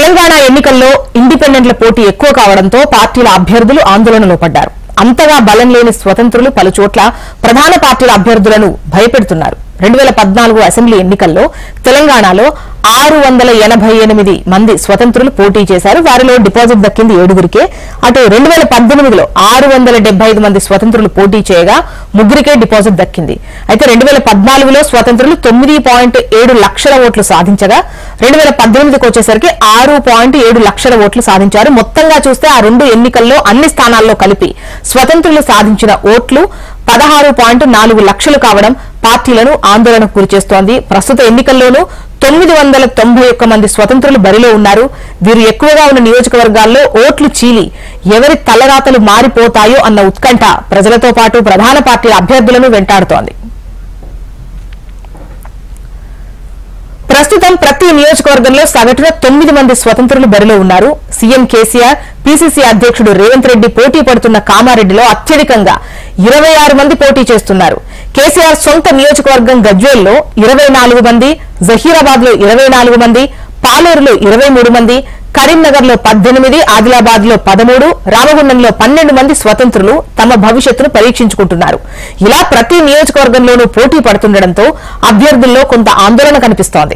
తెలంగాణ ఎన్నికల్లో ఇండిపెండెంట్ల పోటీ ఎక్కువ కావడంతో పార్టీల అభ్యర్థులు ఆందోళనలో పడ్డారు అంతగా బలం లేని స్వతంత్రులు పలుచోట్ల ప్రధాన పార్టీల అభ్యర్థులను భయపెడుతున్నారు రెండు వేల పద్నాలుగు అసెంబ్లీ ఎన్నికల్లో తెలంగాణలో ఆరు వందల ఎనభై ఎనిమిది మంది స్వతంత్రులు పోటీ చేశారు వారిలో డిపాజిట్ దక్కింది ఏడుగురికే అటు రెండు వేల పద్దెనిమిదిలో ఆరు వందల డెబ్బై ఐదు మంది స్వతంత్రులు పోటీ చేయగా ముగ్గురికే డిపాజిట్ దక్కింది అయితే రెండు వేల పద్నాలుగులో స్వతంత్రులు తొమ్మిది పాయింట్ ఏడు లక్షల ఓట్లు సాధించగా రెండు వేల పద్దెనిమిదికి వచ్చేసరికి ఆరు పాయింట్ ఏడు లక్షల ఓట్లు సాధించారు మొత్తంగా చూస్తే ఆ రెండు ఎన్నికల్లో అన్ని స్థానాల్లో కలిపి స్వతంత్రులు సాధించిన ఓట్లు పదహారు పాయింట్ నాలుగు లక్షలు కావడం పార్టీలను ఆందోళనకు గురిచేస్తోంది ప్రస్తుత ఎన్నికల్లోనూ తొమ్మిది వందల తొంభై ఒక్క మంది స్వతంత్రులు బరిలో ఉన్నారు వీరు ఎక్కువగా ఉన్న నియోజకవర్గాల్లో ఓట్లు చీలి ఎవరి తలరాతలు మారిపోతాయో అన్న ఉత్కంఠ ప్రజలతో పాటు ప్రధాన పార్టీల అభ్యర్థులను వెంటాడుతోంది ప్రస్తుతం ప్రతి నియోజకవర్గంలో సగటున తొమ్మిది మంది స్వతంత్రులు బరిలో ఉన్నారు సీఎం కేసీఆర్ పీసీసీ అధ్యక్షుడు రేవంత్ రెడ్డి పోటీ పడుతున్న కామారెడ్డిలో అత్యధికంగా ఇరవై ఆరు మంది పోటీ చేస్తున్నారు కేసీఆర్ సొంత నియోజకవర్గం గజ్వేల్లో ఇరవై నాలుగు మంది జహీరాబాద్ లో ఇరవై నాలుగు మంది పాలేరులో ఇరవై మూడు మంది కరీంనగర్ లో పద్దెనిమిది ఆదిలాబాద్ లో పదమూడు రామగుండంలో పన్నెండు మంది స్వతంత్రులు తమ భవిష్యత్తును పరీక్షించుకుంటున్నారు ఇలా ప్రతి నియోజకవర్గంలోనూ పోటీ పడుతుండటంతో అభ్యర్థుల్లో కొంత ఆందోళన కనిపిస్తోంది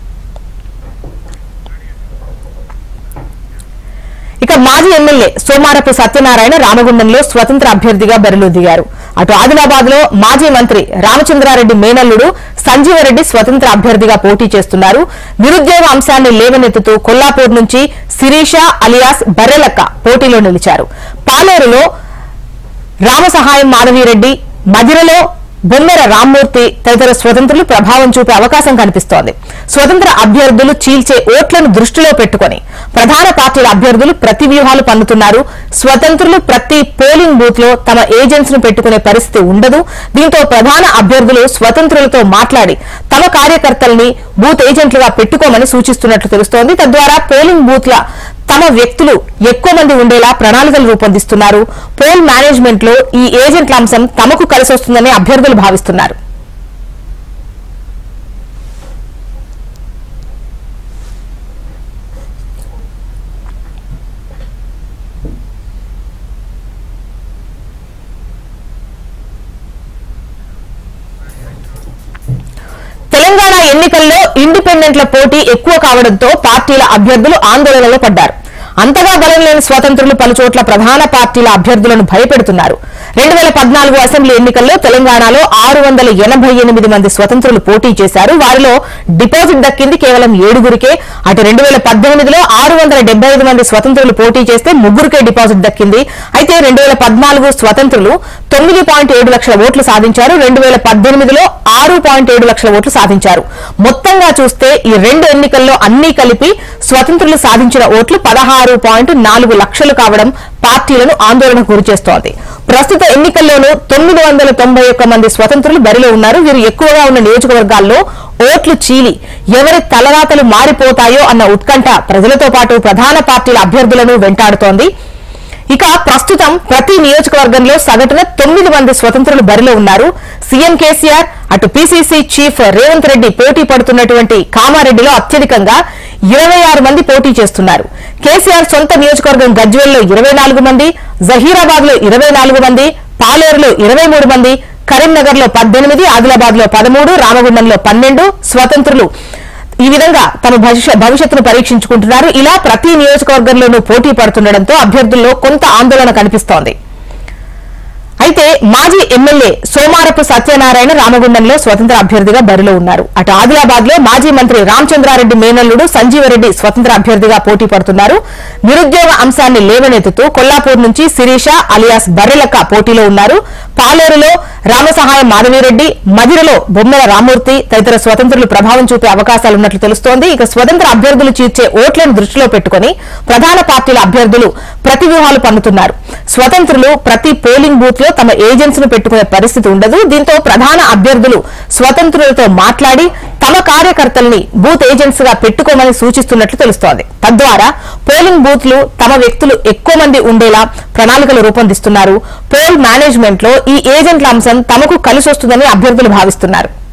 ఇక మాజీ ఎమ్మెల్యే సోమారపు సత్యనారాయణ రామగుండంలో స్వతంత్ర అభ్యర్థిగా బరిలో దిగారు అటు ఆదిలాబాద్ లో మాజీ మంత్రి రామచంద్రారెడ్డి మేనల్లుడు సంజీవరెడ్డి స్వతంత్ర అభ్యర్థిగా పోటీ చేస్తున్నారు నిరుద్యోగ అంశాన్ని లేవనెత్తుతూ కొల్లాపూర్ నుంచి శిరీష అలియాస్ బర్రెలక్క పోటీలో నిలిచారు పాలేరులో రామసహాయం మాధవీరెడ్డి మధిరలో బొమ్మెర రామ్మూర్తి తదితర స్వతంత్రులు ప్రభావం చూపే అవకాశం కనిపిస్తోంది స్వతంత్ర అభ్యర్థులు చీల్చే ఓట్లను దృష్టిలో పెట్టుకుని ప్రధాన పార్టీల అభ్యర్థులు ప్రతి వ్యూహాలు పన్నుతున్నారు స్వతంత్రులు ప్రతి పోలింగ్ బూత్ లో తమ ఏజెంట్స్ ను పెట్టుకునే పరిస్థితి ఉండదు దీంతో ప్రధాన అభ్యర్థులు స్వతంత్రులతో మాట్లాడి తమ కార్యకర్తల్ని బూత్ ఏజెంట్లుగా పెట్టుకోమని సూచిస్తున్నట్లు తెలుస్తోంది తద్వారా పోలింగ్ బూత్ల తమ వ్యక్తులు ఎక్కువ మంది ఉండేలా ప్రణాళికలు రూపొందిస్తున్నారు పోల్ మేనేజ్మెంట్ లో ఈ ఏజెంట్ల అంశం తమకు కలిసొస్తుందని అభ్యర్థులు భావిస్తున్నారు తెలంగాణ ఎన్నికల్లో ఇండిపెండెంట్ల పోటీ ఎక్కువ కావడంతో పార్టీల అభ్యర్థులు ఆందోళనలో పడ్డారు అంతగా బలం లేని స్వతంత్రులు పలుచోట్ల ప్రధాన పార్టీల అభ్యర్థులను భయపెడుతున్నారు రెండు వేల పద్నాలుగు అసెంబ్లీ ఎన్నికల్లో తెలంగాణలో ఆరు వందల ఎనభై ఎనిమిది మంది స్వతంత్రులు పోటీ చేశారు వారిలో డిపాజిట్ దక్కింది కేవలం ఏడుగురికే అటు రెండు వేల పద్దెనిమిదిలో ఆరు వందల డెబ్బై ఐదు మంది స్వతంత్రులు పోటీ చేస్తే ముగ్గురికే డిపాజిట్ దక్కింది అయితే రెండు వేల పద్నాలుగు స్వతంత్రులు తొమ్మిది పాయింట్ ఏడు లక్షల ఓట్లు సాధించారు రెండు వేల పద్దెనిమిదిలో ఆరు పాయింట్ ఏడు లక్షల ఓట్లు సాధించారు మొత్తంగా చూస్తే ఈ రెండు ఎన్నికల్లో అన్ని కలిపి స్వతంత్రులు సాధించిన ఓట్లు పదహారు పాయింట్ నాలుగు లక్షలు కావడం పార్టీలను ఆందోళనకు గురిచేస్తోంది ప్రస్తుత ఎన్నికల్లోనూ తొమ్మిది వందల తొంభై ఒక్క మంది స్వతంత్రులు బరిలో ఉన్నారు వీరు ఎక్కువగా ఉన్న నియోజకవర్గాల్లో ఓట్లు చీలి ఎవరి తలరాతలు మారిపోతాయో అన్న ఉత్కంఠ ప్రజలతో పాటు ప్రధాన పార్టీల అభ్యర్థులను వెంటాడుతోంది ఇక ప్రస్తుతం ప్రతి నియోజకవర్గంలో సగటున తొమ్మిది మంది స్వతంత్రులు బరిలో ఉన్నారు సీఎం కేసీఆర్ అటు పీసీసీ చీఫ్ రేవంత్ రెడ్డి పోటీ పడుతున్నటువంటి కామారెడ్డిలో అత్యధికంగా ఇరవై ఆరు మంది పోటీ చేస్తున్నారు కేసీఆర్ సొంత నియోజకవర్గం గజ్వేల్లో ఇరవై నాలుగు మంది జహీరాబాద్ లో ఇరవై నాలుగు మంది పాలేరులో ఇరవై మూడు మంది కరీంనగర్ లో పద్దెనిమిది ఆదిలాబాద్ లో పదమూడు రామగుండంలో పన్నెండు స్వతంత్రులు ఈ విధంగా తమ భవిష్య- భవిష్యత్తును పరీక్షించుకుంటున్నారు ఇలా ప్రతి నియోజకవర్గంలోనూ పోటీ పడుతుండటంతో అభ్యర్థుల్లో కొంత ఆందోళన కనిపిస్తోంది అయితే మాజీ ఎమ్మెల్యే సోమారపు సత్యనారాయణ రామగుండంలో స్వతంత్ర అభ్యర్థిగా బరిలో ఉన్నారు అటు ఆదిలాబాద్ లో మాజీ మంత్రి రామచంద్రారెడ్డి మేనల్లుడు సంజీవరెడ్డి స్వతంత్ర అభ్యర్థిగా పోటీ పడుతున్నారు నిరుద్యోగ అంశాన్ని లేవనెత్తుతూ కొల్లాపూర్ నుంచి శిరీష అలియాస్ బర్రెలక్క పోటీలో ఉన్నారు పాలేరులో రామసహాయం మాధవీరెడ్డి మధిరలో బొమ్మల రామూర్తి తదితర స్వతంత్రులు ప్రభావం చూపే అవకాశాలున్నట్లు తెలుస్తోంది ఇక స్వతంత్ర అభ్యర్థులు చీర్చే ఓట్లను దృష్టిలో పెట్టుకుని ప్రధాన పార్టీల అభ్యర్థులు ప్రతి వ్యూహాలు పన్నుతున్నారు స్వతంత్రులు ప్రతి పోలింగ్ బూత్ లో తమ ఏజెంట్స్ ను పెట్టుకునే పరిస్థితి ఉండదు దీంతో ప్రధాన అభ్యర్థులు స్వతంత్రులతో మాట్లాడి తమ కార్యకర్తల్ని బూత్ ఏజెంట్స్ గా పెట్టుకోమని సూచిస్తున్నట్లు తెలుస్తోంది తద్వారా పోలింగ్ బూత్లు తమ వ్యక్తులు ఎక్కువ మంది ఉండేలా ప్రణాళికలు రూపొందిస్తున్నారు పోల్ మేనేజ్మెంట్ లో ఈ ఏజెంట్ల అంశం తమకు కలిసొస్తుందని అభ్యర్థులు భావిస్తున్నారు